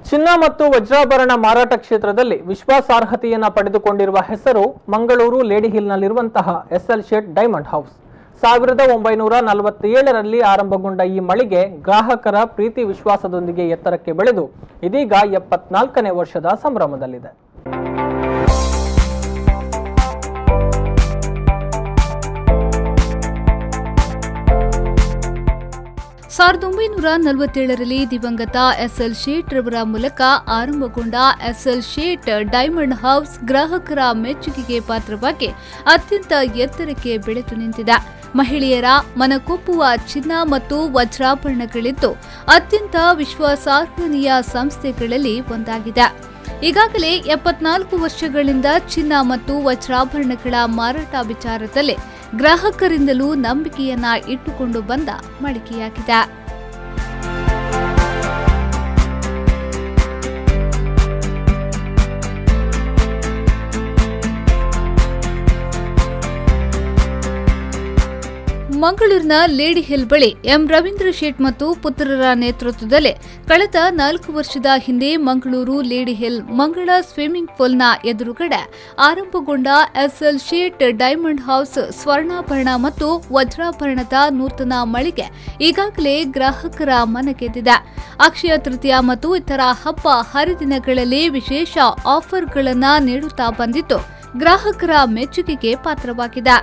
ಚಿನ್ನ ಮತ್ತು ವಜ್ರಾಭರಣ ಮಾರಾಟ ಕ್ಷೇತ್ರದಲ್ಲಿ ವಿಶ್ವಾಸಾರ್ಹತೆಯನ್ನ ಪಡೆದುಕೊಂಡಿರುವ ಹೆಸರು ಮಂಗಳೂರು ಲೇಡಿ ಹಿಲ್ನಲ್ಲಿರುವಂತಹ ಎಸ್ಎಲ್ ಶೇಟ್ ಡೈಮಂಡ್ ಹೌಸ್ ಸಾವಿರದ ಒಂಬೈನೂರ ನಲವತ್ತೇಳರಲ್ಲಿ ಆರಂಭಗೊಂಡ ಈ ಮಳಿಗೆ ಗ್ರಾಹಕರ ಪ್ರೀತಿ ವಿಶ್ವಾಸದೊಂದಿಗೆ ಎತ್ತರಕ್ಕೆ ಬೆಳೆದು ಇದೀಗ ಎಪ್ಪತ್ನಾಲ್ಕನೇ ವರ್ಷದ ಸಂಭ್ರಮದಲ್ಲಿದೆ ಸಾವಿರದ ಒಂಬೈನೂರ ನಲವತ್ತೇಳರಲ್ಲಿ ದಿವಂಗತ ಎಸ್ಎಲ್ ಶೇಟ್ ರವರ ಮೂಲಕ ಆರಂಭಗೊಂಡ ಎಸ್ಎಲ್ ಶೇಟ್ ಡೈಮಂಡ್ ಹೌಸ್ ಗ್ರಾಹಕರ ಮೆಚ್ಚುಗೆಗೆ ಪಾತ್ರವಾಗಿ ಅತ್ಯಂತ ಎತ್ತರಕ್ಕೆ ಬೆಳೆದು ನಿಂತಿದೆ ಮಹಿಳೆಯರ ಮನಕೊಪ್ಪುವ ಚಿನ್ನ ಮತ್ತು ವಜ್ರಾಭರಣಗಳಿದ್ದು ಅತ್ಯಂತ ವಿಶ್ವಾಸಾರ್ಹನೀಯ ಸಂಸ್ಥೆಗಳಲ್ಲಿ ಒಂದಾಗಿದೆ ಈಗಾಗಲೇ ಎಪ್ಪತ್ನಾಲ್ಕು ವರ್ಷಗಳಿಂದ ಚಿನ್ನ ಮತ್ತು ವಜ್ರಾಭರಣಗಳ ಮಾರಾಟ ವಿಚಾರದಲ್ಲಿ ಗ್ರಾಹಕರಿಂದಲೂ ನಂಬಿಕೆಯನ್ನ ಇಟ್ಟುಕೊಂಡು ಬಂದ ಮಳಿಗೆಯಾಗಿದೆ ಮಂಗಳೂರಿನ ಲೇಡಿ ಹಿಲ್ ಬಳಿ ಎಂ ರವೀಂದ್ರ ಶೇಟ್ ಮತ್ತು ಪುತ್ರರ ನೇತೃತ್ವದಲ್ಲಿ ಕಳೆದ ನಾಲ್ಕು ವರ್ಷದ ಹಿಂದೆ Mangaluru Lady Hill Mangala swimming ಪೂಲ್ನ ಎದುರುಗಡೆ ಆರಂಭಗೊಂಡ ಎಸ್ಎಲ್ ಶೇಟ್ ಡೈಮಂಡ್ ಹೌಸ್ ಸ್ವರ್ಣಾಭರಣ ಮತ್ತು ವಜ್ರಾಭರಣದ ನೂತನ ಮಳಿಗೆ ಈಗಾಗಲೇ ಗ್ರಾಹಕರ ಮನ ಗೆದ್ದಿದೆ ಅಕ್ಷಯ ತೃತೀಯ ಮತ್ತು ಇತರ ಹಬ್ಬ ಹರಿದಿನಗಳಲ್ಲಿ ವಿಶೇಷ ಆಫರ್ಗಳನ್ನು ನೀಡುತ್ತಾ ಬಂದಿದ್ದು ಗ್ರಾಹಕರ ಮೆಚ್ಚುಗೆಗೆ ಪಾತ್ರವಾಗಿದೆ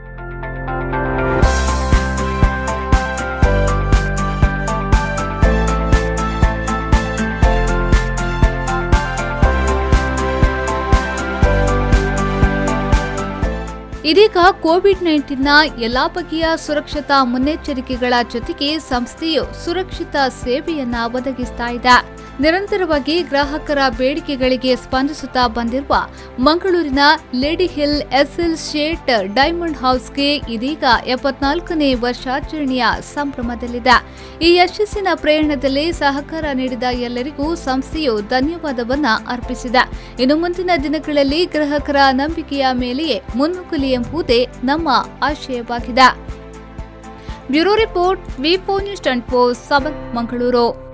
ಇದೀಗ ಕೋವಿಡ್ ನೈನ್ಟೀನ್ನ ಎಲ್ಲಾ ಬಗೆಯ ಸುರಕ್ಷತಾ ಮುನ್ನೆಚ್ಚರಿಕೆಗಳ ಜೊತೆಗೆ ಸಂಸ್ಥೆಯು ಸುರಕ್ಷಿತ ಸೇವೆಯನ್ನ ಒದಗಿಸ್ತಾ ಇದೆ ನಿರಂತರವಾಗಿ ಗ್ರಾಹಕರ ಬೇಡಿಕೆಗಳಿಗೆ ಸ್ಪಂದಿಸುತ್ತಾ ಬಂದಿರುವ ಮಂಗಳೂರಿನ Lady Hill S L Shet Diamond ಹೌಸ್ಗೆ ಇದೀಗ ಎಪ್ಪತ್ನಾಲ್ಕನೇ ವರ್ಷಾಚರಣೆಯ ಸಂಭ್ರಮದಲ್ಲಿದೆ ಈ ಯಶಸ್ಸಿನ ಪ್ರಯಾಣದಲ್ಲಿ ಸಹಕಾರ ನೀಡಿದ ಎಲ್ಲರಿಗೂ ಸಂಸ್ಥೆಯು ಧನ್ಯವಾದವನ್ನ ಅರ್ಪಿಸಿದೆ ಇನ್ನು ಮುಂದಿನ ದಿನಗಳಲ್ಲಿ ಗ್ರಾಹಕರ ನಂಬಿಕೆಯ ಮೇಲೆಯೇ ಮುನ್ನುಗ್ಗಲಿ ಎಂಬುದೇ ನಮ್ಮ ಆಶಯವಾಗಿದೆ bureau report V four news twenty four seven Mangaluru